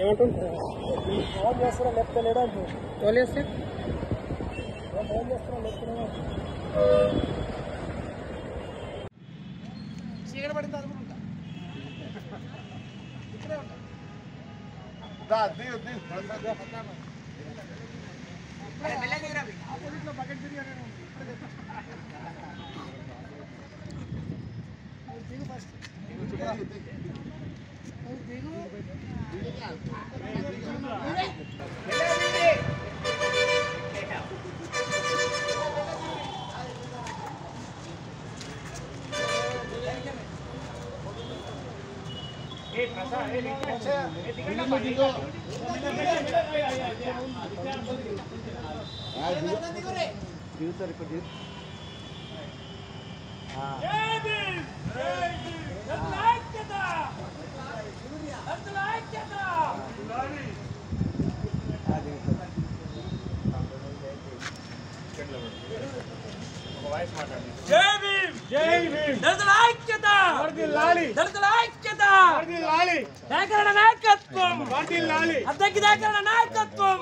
ఏమంటుంటారు phone చేస్తారా లేకపోతే లేడా అంటున్నాడు. వాళ్ళు చేస్తే నేను ఫోన్ చేస్తారా లేకపోతే లేడా అంటున్నాడు. చీకటి పడిన తర్వాత కూడా ఉంటా. ఇక్కడే ఉంటా. ఆపోజిట్లో బకెట్ బిర్యానీ అని ఉంది. ఇప్పుడే తెప్పించుకో. నువ్వు దిగు ఫస్ట్. నువ్వు దిగు. జై భీమ్ జై భీమ్ దళితుల ఐక్యత దళితుల ఐక్యత సేకరణ నాయకత్వం అద్దెకి సేకరణ నాయకత్వం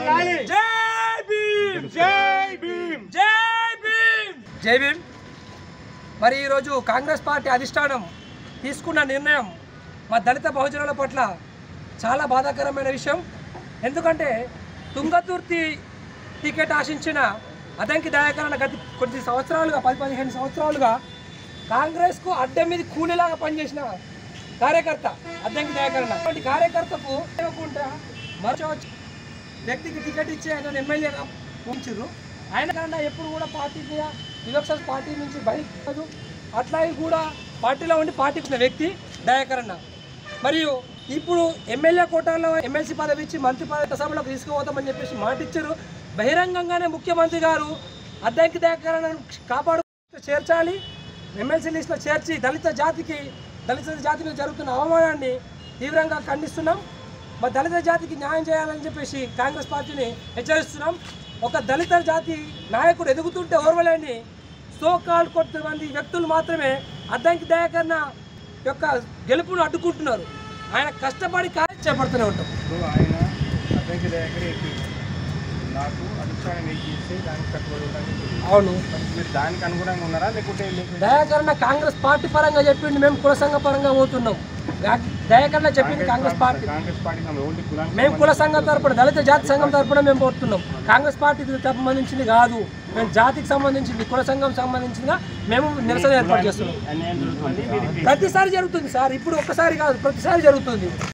జై భీమ్ జై భీమ్ జై భీమ్ జై భీమ్ మరి ఈరోజు కాంగ్రెస్ పార్టీ అధిష్టానం తీసుకున్న నిర్ణయం మా దళిత బహుజనుల పట్ల చాలా బాధాకరమైన విషయం ఎందుకంటే తుంగతుర్తి టికెట్ ఆశించిన అదంకి దయాకరణ గతి కొద్ది సంవత్సరాలుగా పది పదిహేను సంవత్సరాలుగా కాంగ్రెస్కు అడ్డం మీద కూలీలాగా పనిచేసిన కార్యకర్త అద్దంకి దయాకరణ అటువంటి కార్యకర్తకు ఇవ్వకుండా మరో వ్యక్తికి టికెట్ ఇచ్చి ఆయన ఎమ్మెల్యేగా ఉంచారు ఆయన కన్నా ఎప్పుడు కూడా పార్టీ మీద వివక్ష పార్టీ నుంచి బయటకు అట్లాగే కూడా పార్టీలో ఉండి పార్టీకి ఉన్న వ్యక్తి దయాకరణ మరియు ఇప్పుడు ఎమ్మెల్యే కోటాలో ఎమ్మెల్సీ పదవి ఇచ్చి మంత్రి పదవి సభలోకి తీసుకుపోతామని చెప్పేసి మాట ఇచ్చారు బహిరంగంగానే ముఖ్యమంత్రి గారు అద్దంకి దయాకరణను కాపాడు చేర్చాలి ఎమ్మెల్సీ లిస్టులో చేర్చి దళిత జాతికి దళిత జాతి మీద జరుగుతున్న అవమానాన్ని తీవ్రంగా ఖండిస్తున్నాం మా దళిత జాతికి న్యాయం చేయాలని చెప్పేసి కాంగ్రెస్ పార్టీని హెచ్చరిస్తున్నాం ఒక దళిత జాతి నాయకుడు ఎదుగుతుంటే ఓర్వలేని సో కాల్ కొంతమంది వ్యక్తులు మాత్రమే అద్దంకి దయాకరణ యొక్క గెలుపును అడ్డుకుంటున్నారు ఆయన కష్టపడి కార్యం చేపడుతూనే ఉంటాం ఇప్పుడు ఆయన అద్దంకి దగ్గర ఎక్కి నాకు అధిష్టానం ఎక్కి ఇస్తే దానికి కట్టుబడి ఉంటాను అవును మీరు దానికి అనుగుణంగా ఉన్నారా లేకుంటే లేకుంటే దయాకరణ కాంగ్రెస్ పార్టీ పరంగా చెప్పింది మేము కుల సంఘ పరంగా పోతున్నాం గా- దయాకరణ చెప్పింది కాంగ్రెస్ పార్టీ కాంగ్రెస్ పార్టీకి ఆమె ఓన్లీ కులానికి మేము కుల సంఘం తరపున దళిత జాతి సంఘం తరపున మేము పోతున్నాం కాంగ్రెస్ పార్టీకి సంబంధించింది కాదు మేము జాతికి సంబంధించింది కుల సంఘం సంబంధించిందిగా మేము నిరసన ఏర్పాటు చేస్తున్నాం అన్యాయం జరుగుతుంది మీరు ప్రతిసారి జరుగుతుంది సార్ ఇప్పుడు ఒక్కసారి కాదు ప్రతిసారి జరుగుతుంది